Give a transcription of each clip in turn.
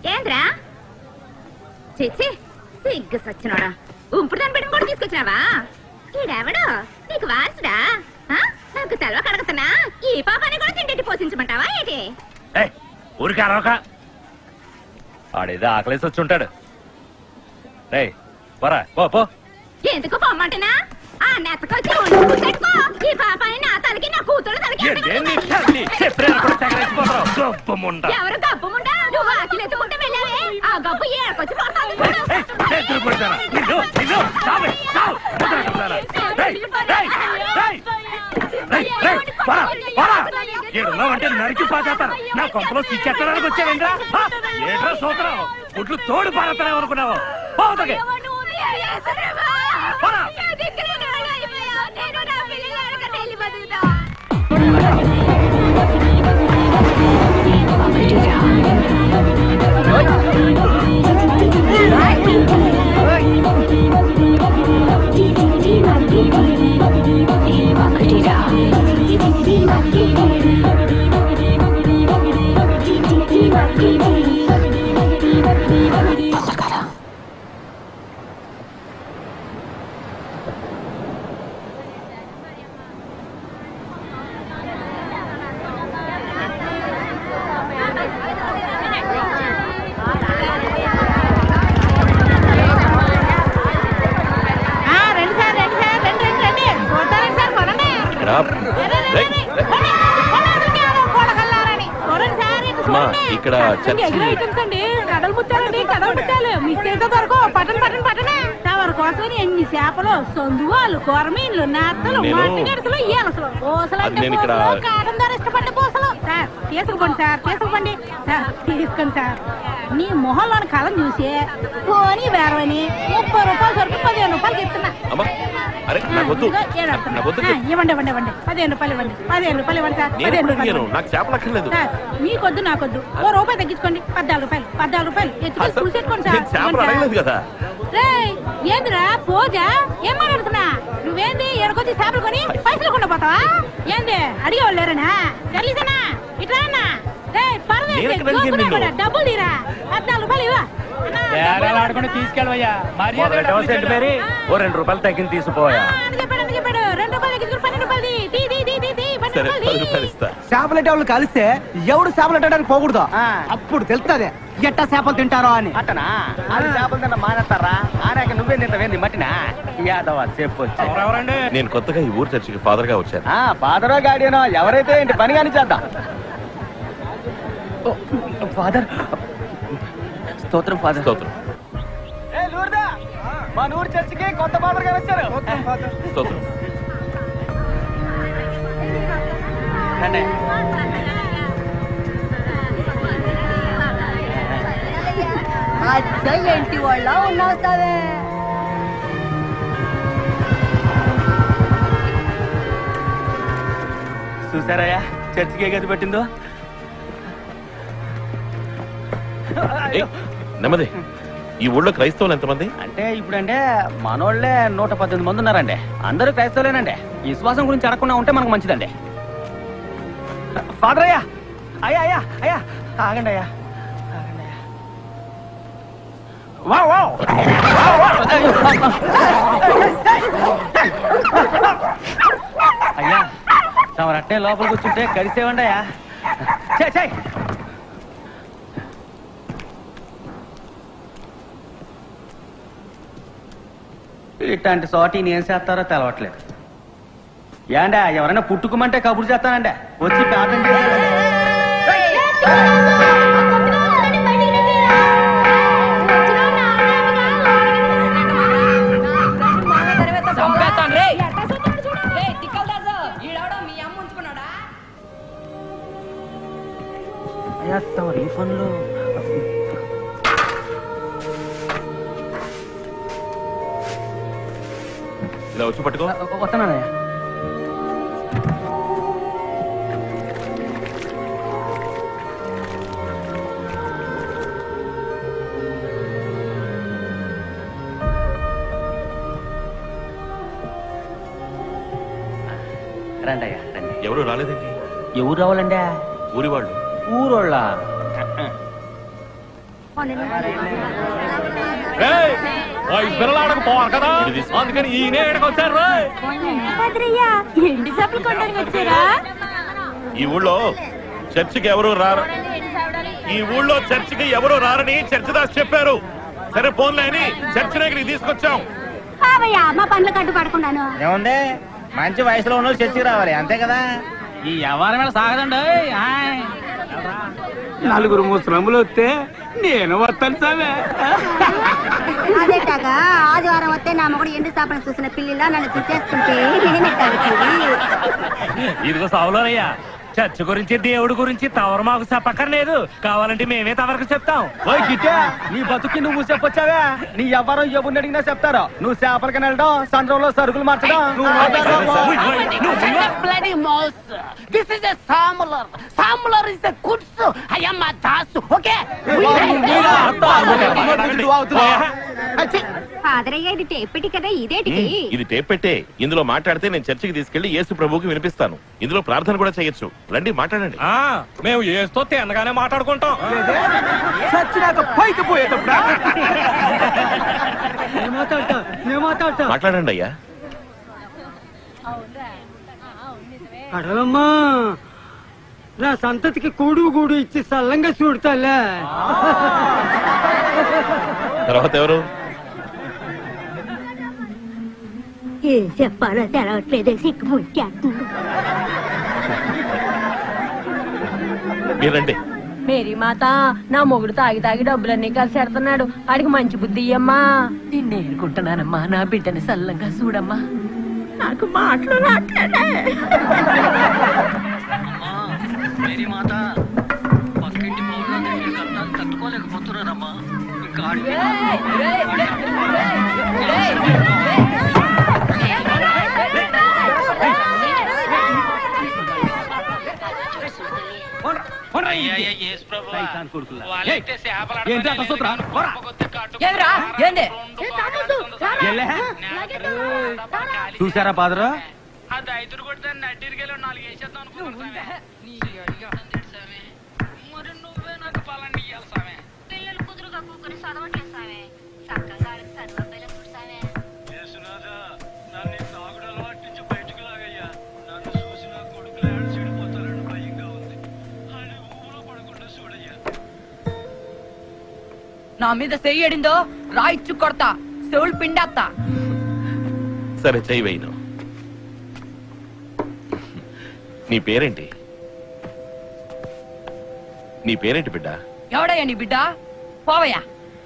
ఏంద్రా చిచ్చి సిగ్గు సచ్చినోడా ఉంపుడు దాన్ని పెట్టుకుని కూడా తీసుకొచ్చినావా ఈడెవడు నీకు వారసుడా ఆ? నాకు తెలవ కడగతున్నా ఈ పాపాన్ని కూడా తిండి పోషించమంటావా ఏంటి ఏయ్, ఊరికే అరవక ఆడేదో ఆకలేసి వచ్చి ఉంటాడు రేయ్ పోరా పో పో ఎందుకు పొమ్మంటున్నా ఆ నెత్తకొచ్చి ఉండు కూర్చోట్టుకో ఈ పాపాన్ని నా తలకి నా కూతురు తలకి ఏంది తల్లి? చెప్పినా కూడా తెగలేసిపోతావు. గొప్ప ముండ. ఎవరు గబ్బు ముండా నువ్వు ఆకిలి ఎత్తుకుంటే వెళ్ళావే ఆ గబ్బు ఏడకొచ్చి పడుతుంది చూడు. ఏయ్, చేతులు కొడతారా? నిన్ను, నిన్ను, చావే, చావు. వదలకుండారా? రేయ్, రేయ్, రేయ్. రేయ్, రేయ్, పోరా, పోరా. ఈడున్నావంటే నరికి పాచేస్తాను నా కొంపలో సిచ్చెత్తడానికి వచ్చావేంద్రా ఆ, ఏంట్రా సూత్రం గుడ్లు తోడు పారేస్తానే అనుకున్నావు పోతకి పోరా. ఆ, రండి సార్ రండి సార్ రండి రండి రండి చూడటానికి సార్ కొనండి ఇక్కడ రండి, రండి, రేయ్, రండి. కొనండి, కొనండి, ఎవరో కూడగల్లారని. చూడండి సార్, ఇటు అమ్మా, చూడండి. ఇక్కడ అచ్చండి, చర్చి- ఎన్నో ఐటమ్స్ అండి కడలు ముత్యాలండి కడలు ముత్యాలు మిస్ అయితే దొరకవు పట్టణ పట్టణ పట్టణ తవరి కోసం ఎన్ని చేపలు సొందువాళ్ళు కొరమీన్లు నెత్తలు నేను- మట్టిగడసలు ఈలసలు పూసలు అది అంటే నేను ఇక్కడ- పూసలు కారం ధర ఇష్టపడ్డ పూసలు సార్ తీసుకుపోండి సార్ తీసుకుపోండి సార్ తీసుకోండి సార్ నీ మొహంలోని కళం చూసి పోనీ వేరవని ముప్పై రూపాయలు సరుకు పదిహేను రూపాయలకి ఇస్తున్నా అమ్మా అరే నాకు వద్దు ఇదిగో ఏడు వస్తుంది. నాకు వద్దు ఆ, ఇవ్వండి ఇవ్వండి ఇవ్వండి పదిహేను రూపాయలు ఇవ్వండి పదిహేను రూపాయలు ఇవ్వండి సార్ నేను పదిహేను ఎప్పుడు రూపాయలు ఇయ్యను ఇవ్వండి. నాకు చేపలు అక్కర్లేదు సార్ మీకొద్దు నాకొద్దు ఓ రూపాయి తగ్గించుకోండి పద్నాలుగు రూపాయలు పద్నాలుగు రూపాయలు ఎత్తుకొని అసలు చూసేసుకోండి నేను సార్ చేపలు ఇవ్వండి సార్. అడగలేదు కదా రేయ్, ఏందిరా పోజా ఏం మాట్లాడుతున్నా నువ్వేంది ఎడకొచ్చి చేపలు కొని పైసలు కొండ పోతావా ఏంది అడిగేవాళ్ళు లేరనా తెలిసనా ఇట్లా అన్నా రేయ్ పరదేశీ, నేను ఎక్కడ అడిగాను గోకునా నిన్ను? కూడా డబ్బులు తీరా పద్నాలుగు రూపాయలు ఇవ్వ అన్నా, డబ్బులు ఆడుకుని తీసుకెళ్ళవయ్యా మొదలెట్టవా సెంటు మేరీ ఓ రెండు రూపాయలు తగ్గింది తీసిపోయా ఆ, అని చెప్పాడు అని చెప్పాడు రెండు రూపాయలు తగ్గించుకుని పన్నెండు రూపాయలు తీ, తీ తీ తీ తీ తీ పన్నెండు సరే రూపాయలు పది తీ. రూపాయలు ఇస్తా చేపలెట్టే వాళ్ళు కలిస్తే ఎవడు చేపలెట్టడానికి పోకూడదు అప్పుడు తెలుస్తుంది ఎట్టా చేపలు తింటారో అని అట్టనా అది చేపలు తిన్న మానేస్తారా ఆనాక నువ్వే తింటావేంది మట్టినా యాదవ చెప్పొచ్చు ఎవరండి నేను కొత్తగా ఈ ఊరు చర్చికి ఫాదర్ గా వచ్చాను ఆ ఫాదరో గాడియనో ఎవరైతే ఏంటి పని కానీ చేద్దాం ఫాదర్ స్తోత్రం ఫాదర్ స్తోత్రం ఏ లూర్దా మా నూరు చర్చికి కొత్త ఫాదర్ గారు వచ్చారు స్తోత్రం రండి. ఏంటి వాళ్ళ ఉన్నావు సావే చూసారయ్యా చర్చికి ఏ గది పెట్టిందో ఏయ్, నెమ్మది ఈ ఊళ్ళో క్రైస్తవులు ఎంతమంది అంటే ఇప్పుడంటే మనోళ్ళే నూట పద్దెనిమిది మంది ఉన్నారండి అందరూ క్రైస్తవులేనండి ఈ విశ్వాసం గురించి అడగకుండా ఉంటే మనకు మంచిదండి ఫాదర్ అయ్యా అయ్యా అయ్యా అయ్యా ఆగండి అయ్యా ఆగండి అయ్యా. Wow, wow. Wow, wow. అయ్యా తమరు అట్టే లోపలికి కూర్చుంటే కలిసేవండి అయ్యా చే చే ఇట్లాంటి సోటి ఏం చేస్తారో తెలవట్లేదు ఏండా ఎవరైనా పుట్టుకోమంటే కబురు చేస్తానండి వచ్చి ప్రార్థన చేసి అయ్యా తమ రీఫండ్లు ఇలా వచ్చి పట్టుకో వస్తున్నానయ్యా రండి అయ్యా రండి ఎవరు రాలేదండి ఎవరు రావాలండి ఊరి వాళ్ళు ఊరోళ్ళ పిల్లలు ఆడకపోవాలి కదా అందుకని ఈయన వచ్చారు ఎండి చేపలు కొనడానికి వచ్చారా ఈ ఊళ్ళో చర్చికి ఎవరు రారు ఈ ఊళ్ళో చర్చికి ఎవరు రారని చర్చిదాస్ చెప్పారు సరే ఫోన్లే అని చర్చి దగ్గరికి తీసుకొచ్చాం కావయ్యా మా పనులు కట్టు పడకుండాను ఏముంది మంచి వయసులో ఉన్న వాళ్ళు చర్చికి రావాలి అంతే కదా ఈ వ్యవహారం మీద సాగదండి హాయ్. నలుగురు ముసలములు వస్తే నేను వస్తాను సామే అదే కాక ఆదివారం వస్తే నా మొగుడు ఎండు చేపలను చూసిన పిల్లిలా నన్ను చుట్టేస్తుంటే నేను ఇదిగో సావులోనయ్యా చర్చ్ గురించి దేవుడి గురించి తవరు మాకు చెప్పక్కర్లేదు కావాలంటే మేమే తవరకు చెప్తాం ఓయ్ గిట్టే నీ బతుకి నువ్వు చెప్పొచ్చావే నీ ఎవరం ఎవరిని అడిగినా చెప్తారు నువ్వు చేపలకి వెళ్ళడం సంద్రంలో సరుకులు మార్చడం నువ్వు bloody mouse. This is a samular. Samular is a goods. I am a dasu. Okay? ఫాదరయ్య ఇది టేపిటి కదా ఇదేటికి ఇది టేప్ పెట్టే ఇందులో మాట్లాడితే నేను చర్చికి తీసుకెళ్లి యేసు ప్రభువుకి వినిపిస్తాను ఇందులో ప్రార్థన కూడా చేయొచ్చు రండి మాట్లాడండి ఆ మేము ఏస్తో తిన్నగానే మాట్లాడుకుంటాం చచ్చినాక పైకి పోయేటప్పుడు నేను మాట్లాడతా నేను మాట్లాడతా మాట్లాడండి అయ్యా అడవమ్మా నా సంతతికి కూడు గూడు ఇచ్చి సల్లంగా చూడతాలే తర్వాత ఎవరు ఏం చెప్పాలో తెలవట్లేదే సిక్కు ముట్టేస్తుంది మీరండి మేరీ మాత నా మొగుడు తాగి తాగి డబ్బులన్నీ కలిసి ఎడుతున్నాడు ఆడికి మంచి బుద్ధి ఇయ్యమ్మా నిన్ను ఏరుకుంటున్నానమ్మా నా బిడ్డని సల్లంగా చూడమ్మా నాకు మాటలు రాట్లేదే మేరీ మాత పక్కింటి పౌరులందరికీ కట్టాలు తట్టుకోలేకపోతున్నారమ్మా ఇంకా ఏమిరా ఏంది చూసారా పాదరు పిల్లలు కుదురుగా కూకుని చదవట్లేదు సామే చక్కగా చదువు చూసామే నా మీద చెయ్యడిందో రాయిచ్చు కొడతా చెవులు పిండేస్తా సరే చెయ్యి వేయను నీ పేరేంటి నీ పేరేంటి బిడ్డ ఎవడయ్యా నీ బిడ్డ పోవయ్యా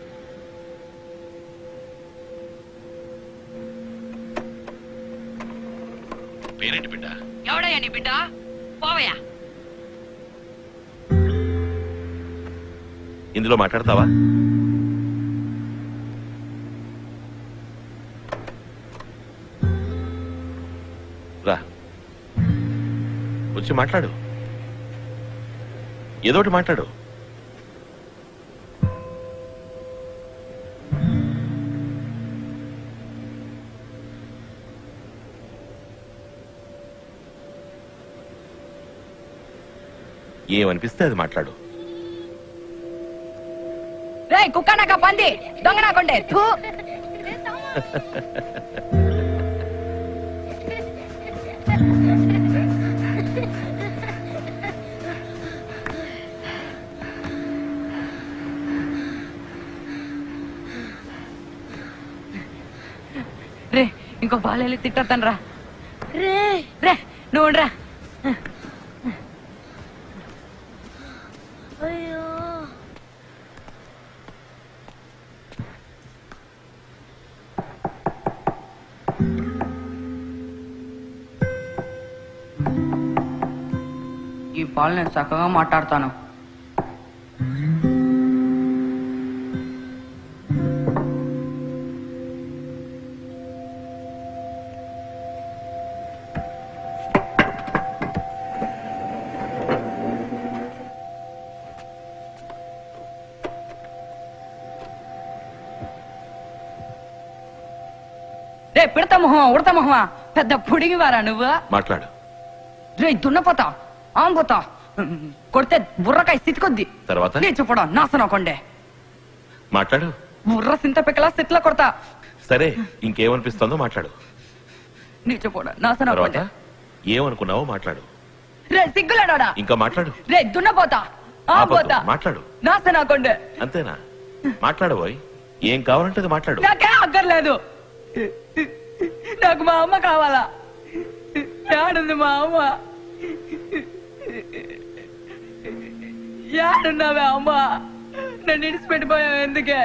పేరేంటి బిడ్డ ఎవడయ్యా నీ బిడ్డ పోవయ్యా ఇందులో మాట్లాడతావా రా వచ్చి మాట్లాడు ఏదోటి మాట్లాడు ఏమనిపిస్తే అది మాట్లాడు రే కుక్క నాక పంది దొంగ నాకుండే థూ రే ఇంకో బాలెళ్ళి తిట్టొద్దాను రా రే రే నువ్వు రా ఈ పాలు నేను చక్కగా మాట్లాడతాను రే పిడత మొహమా ఉడత మొహమా పెద్ద పుడిగి వారా నువ్వు మాట్లాడు రే దున్నపోతా ఆంబోతా కొడితే బుర్రకాయ స్థితికొద్ది తర్వాత నీ చెప్పడా నాశనం కొండే మాట్లాడు బుర్ర సింత పిక్కలా సిట్ల కొడతా సరే ఇంకేమనిపిస్తుందో మాట్లాడు నీచపోడా నాశన తర్వాత ఏమనుకున్నావో మాట్లాడు రే సిగ్గులాడా ఇంకా మాట్లాడు రే దున్నపోతా ఆ ఆపొద్దు, పోతా మాట్లాడు నాశన కొండే అంతేనా మాట్లాడబోయ్ ఏం కావాలంటే అది మాట్లాడు నాకే అక్కర్లేదు నాకు మా అమ్మ కావాలా యాడుంది మా అమ్మ యాడున్నావే అమ్మ నన్ను ఇడిచిపెట్టిపోయావు ఎందుకే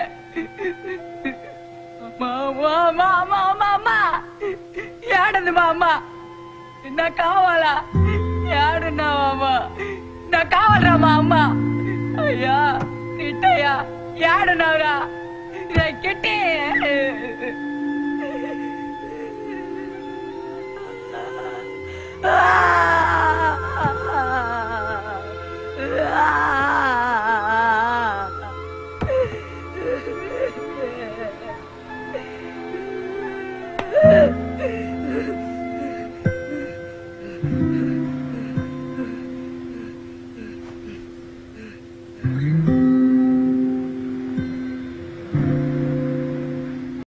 మా అమ్మ మా అమ్మ మా అమ్మ యాడుంది మా అమ్మ నాకు కావాలా యాడున్నావా అమ్మ నాకు కావాలరా మా అమ్మ అయ్యా ఇట్టయ్యా యాడున్నావురా రే కిట్టి